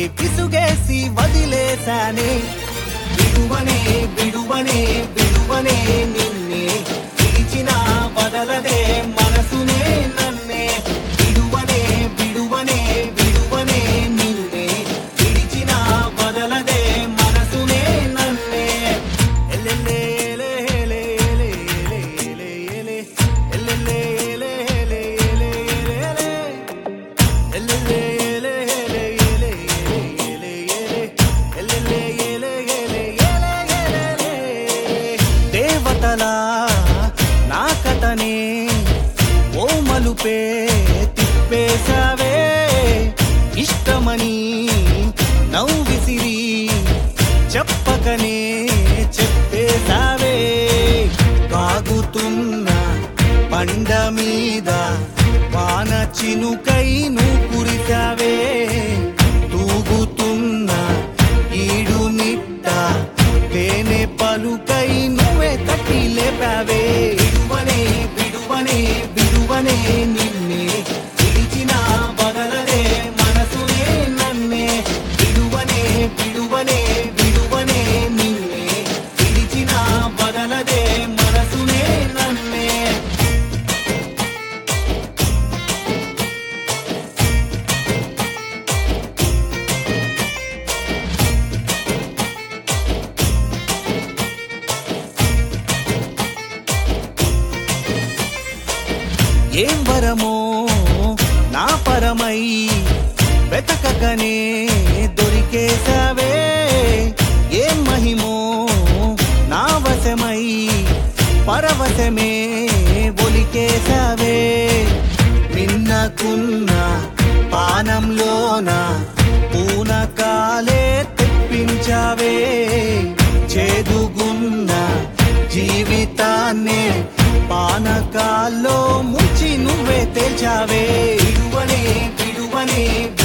పిసుగేసి వదిలేశానే విడువనే విడువనే విడువనే నిన్నే పిలిచిన వదలదే మనసునే నన్నే విడువనే విడువనే విడువనే నిన్నే పిలిచిన వదలదే మనసునే నన్నే ఎల్లెల్లే ఎలే ఎలే ఎలే ఎలే ఎలే ఎలే ఎల్లెల్లే ఎలే ఎలే ఎలే ఎలే ఎలే దేవతలా నా కథనే ఓ మలుపే తిప్పేశావే ఇష్టమని నవ్విసిరి చెప్పకనే చెప్పేశావే కాగుతున్న పండ మీద వాన చినుకై నువ్వు కురిశావే తూగుతున్న ఈడు నిట్ట తేనె పలుకై నువ్వే తట్టి లేపావే విడువనే విడువనే విడువనే నిన్నే పిలిచిన బదలదే మనసునే నన్నే విడువనే విడువనే విడువనే నిన్నే పిలిచిన బదలదే మనసునే నన్నే ఏం వరమో నా పరమై వెతకకనే దొరికేశావే ఏం మహిమో నా వశమై పరవశమే ఒలికేశావే నిన్నకున్న పానంలోన పూనకాలే తెప్పించావే చేదుగున్న జీవితాన్నే పానకాల్లో ముంచి నువ్వే తేల్చావే విడువనే విడువనే